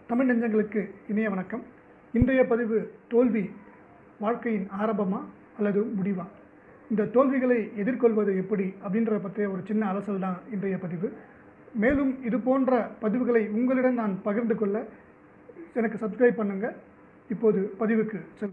தமிழ் நெஞ்சங்களுக்கு இனிய வணக்கம் இன்றைய பதிவு தோல்வி வாழ்க்கையின் ஆரம்பமா அல்லது முடிவா இந்த தோல்விகளை எதிர்கொள்வது எப்படி அப்படின்றத பற்றிய ஒரு சின்ன அலசல் தான் இன்றைய பதிவு மேலும் இது போன்ற பதிவுகளை உங்களிடம் நான் பகிர்ந்து கொள்ள எனக்கு சப்ஸ்கிரைப் பண்ணுங்க இப்போது பதிவுக்கு செல்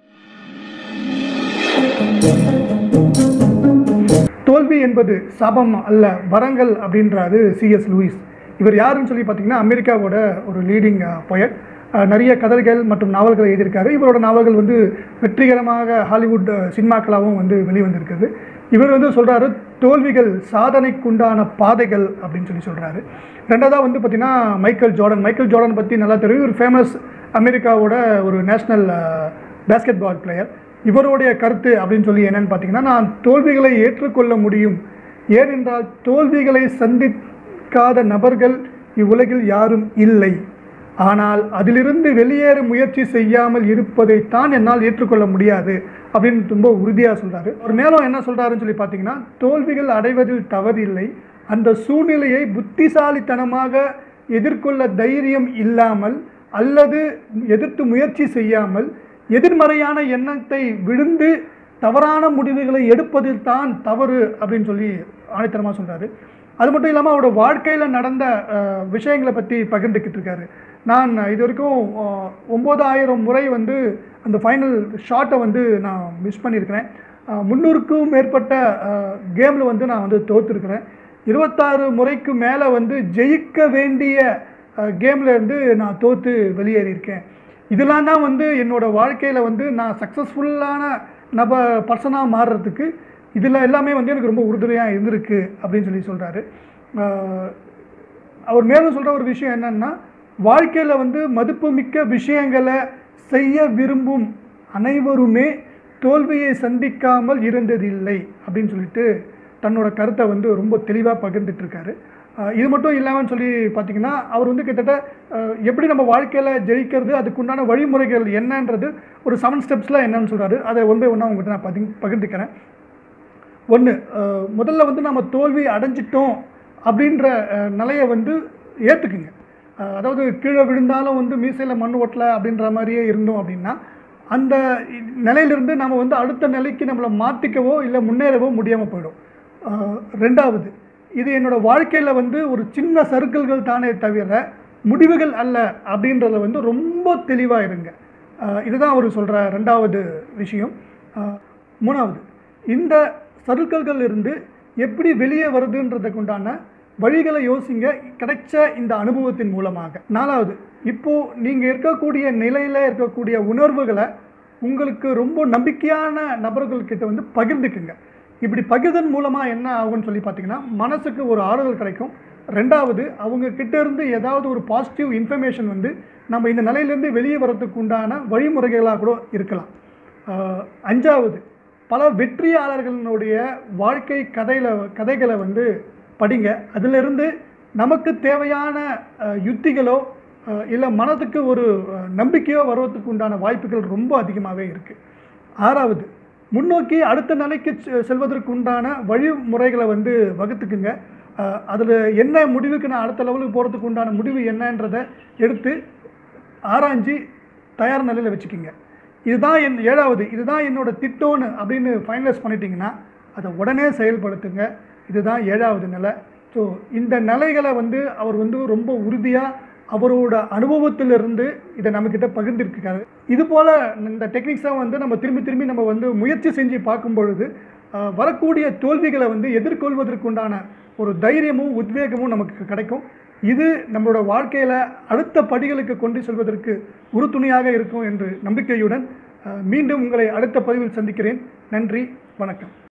தோல்வி என்பது சாபம் அல்ல வரங்கள் அப்படின்றாரு சிஎஸ் லூயிஸ் இவர் யாருன்னு சொல்லி பார்த்தீங்கன்னா அமெரிக்காவோட ஒரு லீடிங் பொயட் நிறைய கதைகள் மற்றும் நாவல்களை எழுதியிருக்காரு இவரோட நாவல்கள் வந்து வெற்றிகரமாக ஹாலிவுட் சினிமாக்களாகவும் வந்து வெளிவந்திருக்குது இவர் வந்து சொல்கிறாரு தோல்விகள் சாதனைக்குண்டான பாதைகள் அப்படின்னு சொல்லி சொல்கிறாரு ரெண்டாவதாக வந்து பார்த்திங்கன்னா மைக்கேல் ஜார்டன் மைக்கேல் ஜார்டன் பற்றி நல்லா தெரியும் ஒரு ஃபேமஸ் அமெரிக்காவோட ஒரு நேஷ்னல் பேஸ்கெட் பால் பிளேயர் இவருடைய கருத்து அப்படின்னு சொல்லி என்னன்னு பார்த்தீங்கன்னா நான் தோல்விகளை ஏற்றுக்கொள்ள முடியும் ஏனென்றால் தோல்விகளை சந்திக்காத நபர்கள் இவ்வுலகில் யாரும் இல்லை ஆனால் அதிலிருந்து வெளியேற முயற்சி செய்யாமல் இருப்பதைத்தான் என்னால் ஏற்றுக்கொள்ள முடியாது அப்படின்னு ரொம்ப உறுதியாக சொல்கிறாரு அவர் மேலும் என்ன சொல்கிறாருன்னு சொல்லி பார்த்தீங்கன்னா தோல்விகள் அடைவதில் தவறில்லை அந்த சூழ்நிலையை புத்திசாலித்தனமாக எதிர்கொள்ள தைரியம் இல்லாமல் அல்லது எதிர்த்து முயற்சி செய்யாமல் எதிர்மறையான எண்ணத்தை விழுந்து தவறான முடிவுகளை எடுப்பதில் தான் தவறு அப்படின்னு சொல்லி ஆணித்தரமாக சொல்கிறாரு அது மட்டும் இல்லாமல் அவரோட வாழ்க்கையில் நடந்த அஹ், விஷயங்களை பற்றி பகிர்ந்துக்கிட்டு இருக்காரு நான் இது வரைக்கும் அஹ், ஒம்பதாயிரம் முறை வந்து அந்த ஃபைனல் ஷாட்டை வந்து நான் மிஸ் பண்ணியிருக்கிறேன் அஹ், முந்நூறுக்கும் மேற்பட்ட கேமில் வந்து நான் வந்து தோற்றுருக்கிறேன் இருபத்தாறு முறைக்கு மேலே வந்து ஜெயிக்க வேண்டிய கேமில் இருந்து நான் தோற்று வெளியேறியிருக்கேன் இதெல்லாம் தான் வந்து என்னோட வாழ்க்கையில் வந்து நான் சக்ஸஸ்ஃபுல்லான நப பர்சனாக மாறுறதுக்கு இதில் எல்லாமே வந்து எனக்கு ரொம்ப உறுதுணையாக இருந்திருக்கு அப்படின்னு சொல்லி சொல்கிறாரு அவர் மேலும் சொல்கிற ஒரு விஷயம் என்னன்னா வாழ்க்கையில் வந்து மதிப்புமிக்க விஷயங்களை செய்ய விரும்பும் அனைவருமே தோல்வியை சந்திக்காமல் இருந்ததில்லை அப்படின்னு சொல்லிட்டு தன்னோட கருத்தை வந்து ரொம்ப தெளிவாக பகிர்ந்துட்டு இருக்காரு அஹ் இது மட்டும் இல்லாமல் சொல்லி பார்த்தீங்கன்னா அவர் வந்து கிட்டத்தட்ட அஹ், எப்படி நம்ம வாழ்க்கையில் ஜெயிக்கிறது அதுக்குண்டான வழிமுறைகள் என்னன்றது ஒரு செவன் ஸ்டெப்ஸில் என்னன்னு சொல்கிறாரு அதை ஒன் பை ஒன்றா உங்கள்கிட்ட நான் பகிர்ந்து பகிர்ந்துக்கிறேன் ஒன்று முதல்ல வந்து நம்ம தோல்வி அடைஞ்சிட்டோம் அப்படின்ற அஹ், நிலையை வந்து ஏற்றுக்குங்க அஹ், அதாவது கீழே விழுந்தாலும் வந்து மீசையில் மண் ஒட்டலை அப்படின்ற மாதிரியே இருந்தோம் அப்படின்னா அந்த இ- நிலையிலிருந்து நம்ம வந்து அடுத்த நிலைக்கு நம்மளை மாற்றிக்கவோ இல்லை முன்னேறவோ முடியாமல் போயிடும் அஹ், ரெண்டாவது இது என்னோட வாழ்க்கையில் வந்து ஒரு சின்ன சர்க்கிள்கள் தானே தவிர முடிவுகள் அல்ல அப்படின்றத வந்து ரொம்ப தெளிவாக இருங்க அஹ், இதுதான் அவர் சொல்கிற ரெண்டாவது விஷயம் அஹ், மூணாவது இந்த சர்க்கிள்கள் இருந்து எப்படி வெளியே வருதுன்றதுக்கு உண்டான வழிகளை யோசிங்க கிடைச்ச இந்த அனுபவத்தின் மூலமாக நாலாவது இப்போது நீங்கள் இருக்கக்கூடிய நிலையில் இருக்கக்கூடிய உணர்வுகளை உங்களுக்கு ரொம்ப நம்பிக்கையான நபர்கள்கிட்ட வந்து பகிர்ந்துக்குங்க இப்படி பகிர்தன் மூலமாக என்ன ஆகும்னு சொல்லி பார்த்தீங்கன்னா மனசுக்கு ஒரு ஆறுதல் கிடைக்கும் ரெண்டாவது அவங்க கிட்ட இருந்து ஏதாவது ஒரு பாசிட்டிவ் இன்ஃபர்மேஷன் வந்து நம்ம இந்த நிலையிலேருந்து வெளியே வரதுக்கு உண்டான வழிமுறைகளாக கூட இருக்கலாம் ஆஹ் அஞ்சாவது பல வெற்றியாளர்களுடைய வாழ்க்கை கதையில் கதைகளை வந்து படிங்க அதிலிருந்து நமக்கு தேவையான அஹ், யுத்திகளோ இல்லை மனதுக்கு ஒரு அஹ், நம்பிக்கையோ வருவதற்கு உண்டான வாய்ப்புகள் ரொம்ப அதிகமாகவே இருக்குது ஆறாவது முன்னோக்கி அடுத்த நிலைக்கு செ- செல்வதற்கு உண்டான வழிமுறைகளை வந்து வகுத்துக்குங்க அதில் என்ன முடிவுக்கு நான் அடுத்த லெவலுக்கு போகிறதுக்கு உண்டான முடிவு என்னன்றதை எடுத்து ஆராய்ஞ்சு தயார் நிலையில் வச்சுக்கிங்க இதுதான் என் ஏழாவது இதுதான் என்னோட திட்டம்னு அப்படின்னு ஃபைனலைஸ் பண்ணிட்டீங்கன்னா அதை உடனே செயல்படுத்துங்க இதுதான் ஏழாவது நிலை ஸோ இந்த நிலைகளை வந்து அவர் வந்து ரொம்ப உறுதியாக அவரோட அனுபவத்திலிருந்து இதை நம்மக்கிட்ட பகிர்ந்திருக்காரு இது போல் இந்த டெக்னிக்ஸை வந்து நம்ம திரும்பி திரும்பி நம்ம வந்து முயற்சி செஞ்சு பார்க்கும் பொழுது அஹ், வரக்கூடிய தோல்விகளை வந்து எதிர்கொள்வதற்குண்டான ஒரு தைரியமும் உத்வேகமும் நமக்கு கிடைக்கும் இது நம்மளோட வாழ்க்கையில் அடுத்த படிகளுக்கு கொண்டு செல்வதற்கு உறுதுணையாக இருக்கும் என்று நம்பிக்கையுடன் அஹ், மீண்டும் உங்களை அடுத்த பதிவில் சந்திக்கிறேன் நன்றி வணக்கம்